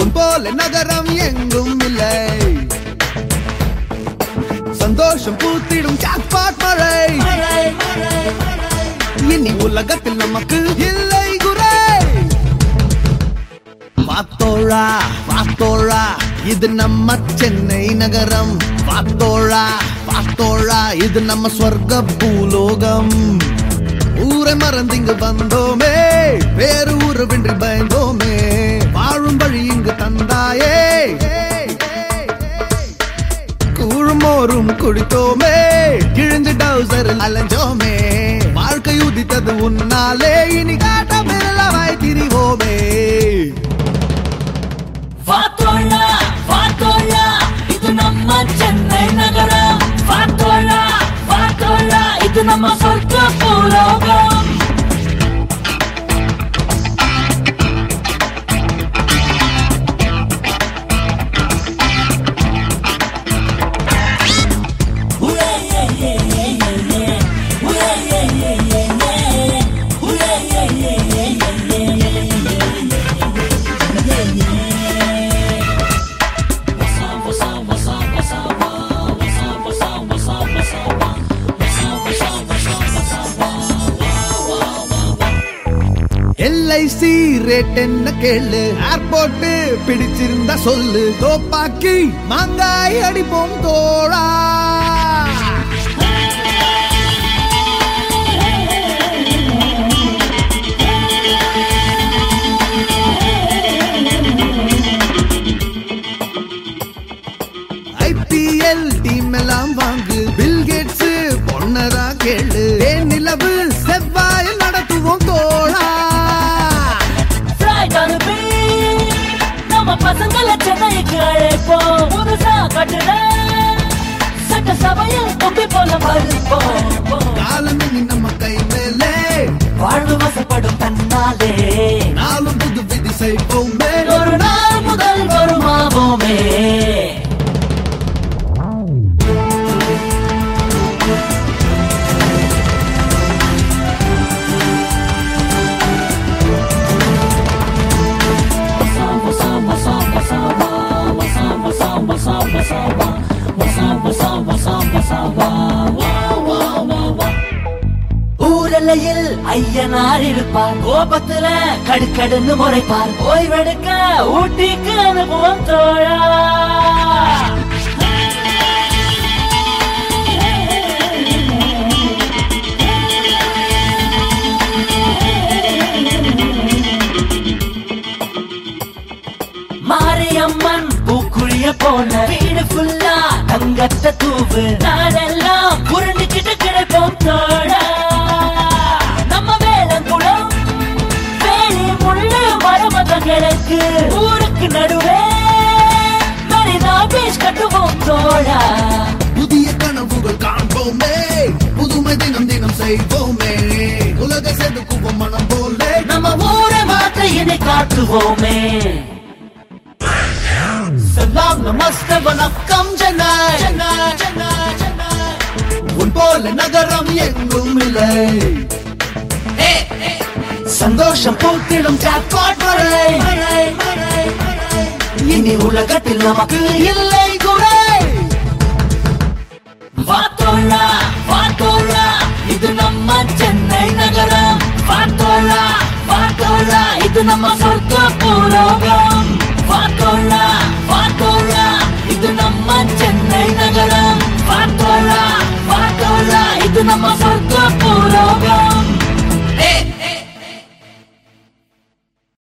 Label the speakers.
Speaker 1: உன் போல நகரம் எங்கும் இல்லை சந்தோஷம் பூத்திடும் ஜாக்பாட் மழை இனி உலகத்தில் நமக்கு இல்லை குறை பாத்தோழா பாத்தோழா இது நம்ம சென்னை நகரம் பாத்தோழா பாத்தோழா இது நம்ம ஸ்வர்க்க பூலோகம் ஊரை மறந்து இங்கு வந்தோமே வேறு உறவின்றி பயந்தோமே வாழும் வழி இங்கு தந்தாயே கூழுமோரும் குடித்தோமே கிழிஞ்சு டவுசர் அலைஞ்சோமே வாழ்க்கை உதித்தது உன்னாலே இனி காட்ட மிரளவாய் திரிவோமே
Speaker 2: வாத்தோழா வாத்தோழா இது நம்ம சென்னை நகரம் வாத்தோழா வாத்தோழா இது நம்ம சொர்க்க பூலோகம்
Speaker 1: எல்ஐசி ரேட் என்ன கேளு ஏர்போர்ட் பிடிச்சிருந்தா சொல்லு தோப்பாக்கி மாங்காய் அடிப்போம் தோழா ஐபிஎல் டீம் எல்லாம் வாங்கு பில் கேட்ஸ் பொன்னரா கேளு ஏன் நிலவு செவ்வாயில் நடத்துவோம் தோழா
Speaker 2: Flight on the beach. நம்ம பசங்களை சென்னைக்கு அழைப்போம் புதுசா கட்டுற சட்டசபையில் தொப்பி போல மறுப்போம்
Speaker 1: காலம் இனி நம்ம கை மேலே
Speaker 2: வாழ்வு வசப்படும் தன்னாலே
Speaker 1: நாளும் புது விதி செய்வோமே
Speaker 2: ஒரு நாள் முதல் வருமாவோமே ஊரலையில் ஐயனார் இருப்பார் கோபத்துல கடுக்கடுன்னு முறைப்பார் ஓய்வெடுக்க ஊட்டிக்கு அனுபவம் தோழா மாரியம்மன் பூக்குழிய போன வீடு ஃபுல்லா தங்கத்த தூவு நாளெல்லாம் புரிஞ்சுக்கிட்டு கிடைப்போம் தோழா நம்ம வேலங்குளம் வேலி முள்ளு மரமத கிழக்கு ஊருக்கு நடுவே மரினா பீச் கட்டுவோம் தோழா
Speaker 1: புதிய கனவுகள் காண்போமே புதுமை தினம் தினம் செய்வோமே உலக செதுக்குவோம் மனம் போலே
Speaker 2: நம்ம ஊரை மாற்ற இதை காட்டுவோமே
Speaker 1: சலாம் நமஸ்தே வணக்கம் சென்னை உன் போல நகரம் எங்கும் இல்லை சந்தோஷம் பூத்திடும் ஜாக்பாட் மழை இனி உலகத்தில் நமக்கு இல்லை குறை
Speaker 2: வாத்தோழா வாத்தோழா இது நம்ம சென்னை நகரம் வாத்தோழா வாத்தோழா இது நம்ம சொர்க்க பூலோகம் வாத்தோழா வாத்தோழா இது நம்ம சென்னை நகரம் வாத்தோழா வாத்தோழா இது நம்ம சொர்க்க பூலோகம்